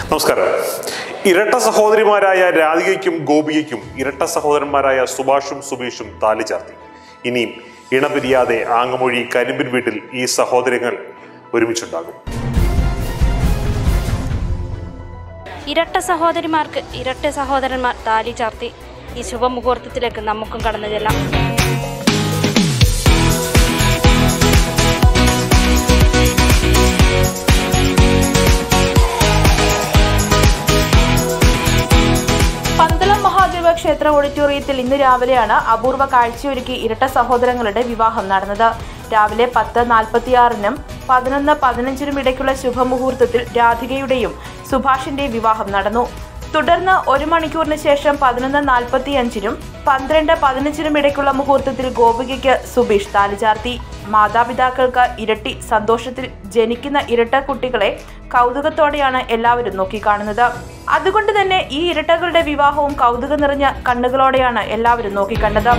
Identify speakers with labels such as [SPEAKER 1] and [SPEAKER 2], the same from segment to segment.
[SPEAKER 1] നമസ്കാരം ഇരട്ട സഹോദരിമാരായ രാധികയ്ക്കും ഗോപികയ്ക്കും ഇരട്ട സഹോദരന്മാരായ സുഭാഷും സുബീഷും താലി ചാർത്തി ഇനിയും ഇണപിരിയാതെ ആങ്ങമൊഴി കരിമ്പിൻ വീട്ടിൽ ഈ സഹോദരങ്ങൾ ഒരുമിച്ചുണ്ടാകും
[SPEAKER 2] ഇരട്ട സഹോദരിമാർക്ക് ഇരട്ട സഹോദരന്മാർ താലി ചാർത്തി ഈ ശുഭമുഹൂർത്തത്തിലേക്ക് നമുക്കും കടന്നു ചെല്ലാം
[SPEAKER 3] പന്തളം മഹാദേവ ക്ഷേത്ര ഓഡിറ്റോറിയത്തിൽ ഇന്ന് രാവിലെയാണ് അപൂർവ കാഴ്ചയൊരുക്കി ഇരട്ട സഹോദരങ്ങളുടെ വിവാഹം നടന്നത് രാവിലെ പത്ത് നാൽപ്പത്തിയാറിനും പതിനൊന്ന് പതിനഞ്ചിനും ഇടയ്ക്കുള്ള ശുഭമുഹൂർത്തത്തിൽ രാധികയുടെയും സുഭാഷിന്റെയും വിവാഹം നടന്നു തുടർന്ന് ഒരു മണിക്കൂറിന് ശേഷം പതിനൊന്ന് നാൽപ്പത്തിയഞ്ചിനും പന്ത്രണ്ട് പതിനഞ്ചിനും ഇടയ്ക്കുള്ള മുഹൂർത്തത്തിൽ ഗോപികയ്ക്ക് സുബീഷ് താലിചാർത്തി മാതാപിതാക്കൾക്ക് ഇരട്ടി സന്തോഷത്തിൽ ജനിക്കുന്ന ഇരട്ട കുട്ടികളെ കൗതുകത്തോടെയാണ് എല്ലാവരും നോക്കിക്കാണുന്നത് അതുകൊണ്ട് തന്നെ ഈ ഇരട്ടകളുടെ വിവാഹവും കൗതുകം നിറഞ്ഞ കണ്ണുകളോടെയാണ് എല്ലാവരും നോക്കിക്കണ്ടത്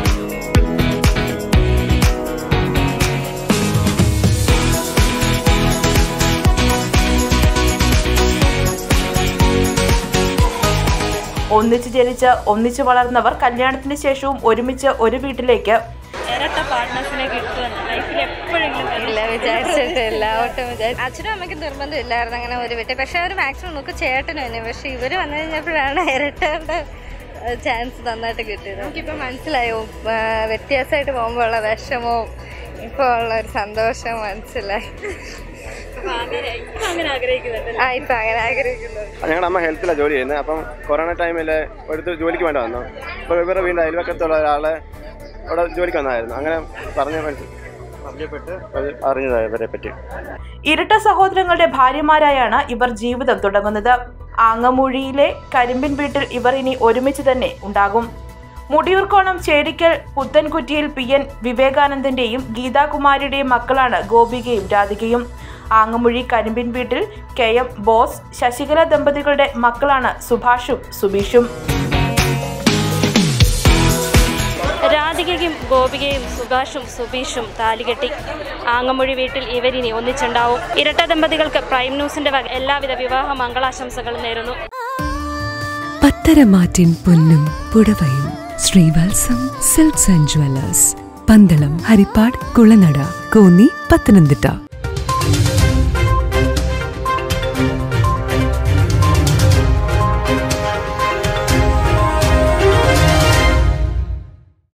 [SPEAKER 3] ഒന്നിച്ച് ജനിച്ച് ഒന്നിച്ച് വളർന്നവർ കല്യാണത്തിന് ശേഷവും ഒരുമിച്ച് ഒരു വീട്ടിലേക്ക്
[SPEAKER 2] ഇരട്ട പാർട്ട്നേഴ്സിനെ കിട്ടുമെന്ന് ലൈഫിൽ എപ്പോഴെങ്കിലും
[SPEAKER 4] ഇല്ല വിചാരിച്ചിട്ടില്ല ഒട്ടും വിചാരിച്ചു അച്ഛനും അമ്മയ്ക്കും നിർബന്ധമില്ലായിരുന്നു അങ്ങനെ ഒരു വീട്ടിൽ പക്ഷെ അവർ മാക്സിമം നോക്ക് ചേട്ടനും തന്നെ പക്ഷെ ഇവർ വന്നു കഴിഞ്ഞപ്പോഴാണ് ഇരട്ടയുടെ ചാൻസ് നന്നായിട്ട് കിട്ടിയത് നമുക്കിപ്പോൾ മനസ്സിലായി ഉം, ആ, വ്യത്യാസമായിട്ട് പോകുമ്പോൾ ഉള്ള വിഷമവും ഇപ്പോൾ ഉള്ള ഒരു സന്തോഷം മനസ്സിലായി
[SPEAKER 2] അങ്ങനെ ആഗ്രഹിക്കുന്നുണ്ട്
[SPEAKER 4] ആ ഇപ്പം അങ്ങനെ ആഗ്രഹിക്കുന്നത്
[SPEAKER 5] ഞങ്ങളുടെ അമ്മ ഹെൽത്തിലാണ് ജോലി ചെയ്യുന്നത് അപ്പം കൊറോണ ടൈമിൽ ഒരു ജോലിക്ക് വേണ്ട വന്നു അപ്പോൾ ഇവരുടെ വീടിൻ്റെ അയൽവക്കത്തുള്ള ഒരാളെ അവിടെ ജോലിക്ക് വന്നായിരുന്നു അങ്ങനെ പറഞ്ഞ പരിചയപ്പെട്ട് അത് അറിഞ്ഞതാണ് ഇവരെ പറ്റി
[SPEAKER 3] ഇരട്ട സഹോദരങ്ങളുടെ ഭാര്യമാരായാണ് ഇവർ ജീവിതം തുടങ്ങുന്നത് ആങ്ങമൂഴിയിലെ കരിമ്പിൻ വീട്ടിൽ ഇവർ ഇനി ഒരുമിച്ച് തന്നെ ഉണ്ടാകും മുടിയൂർക്കോണം ചേരിക്കൽ പുത്തൻകുറ്റിയിൽ പി എൻ വിവേകാനന്ദന്റെയും ഗീതാകുമാരിയുടെയും മക്കളാണ് ഗോപികയും രാധികയും ആങ്ങമൂഴി കരിമ്പിൻ വീട്ടിൽ കെ എം ബോസ് ശശികല ദമ്പതികളുടെ മക്കളാണ് സുഭാഷും സുബീഷും
[SPEAKER 2] രാധികയും ഗോപികയും സുഭാഷും സുബീഷും താലികെട്ടി ആങ്ങമൊഴി വീട്ടിൽ ഇവരിനി ഒന്നിച്ചുണ്ടാവും ഇരട്ട ദമ്പതികൾക്ക് പ്രൈം ന്യൂസിന്റെ വക എല്ലാവിധ വിവാഹ മംഗളാശംസകളും നേരുന്നു
[SPEAKER 6] പത്തരമാറ്റിൻ പൊന്നും പുടവയും Sreevalsam silks and jewellers Pandalam Harippad Kulanada Konni Pathanamthitta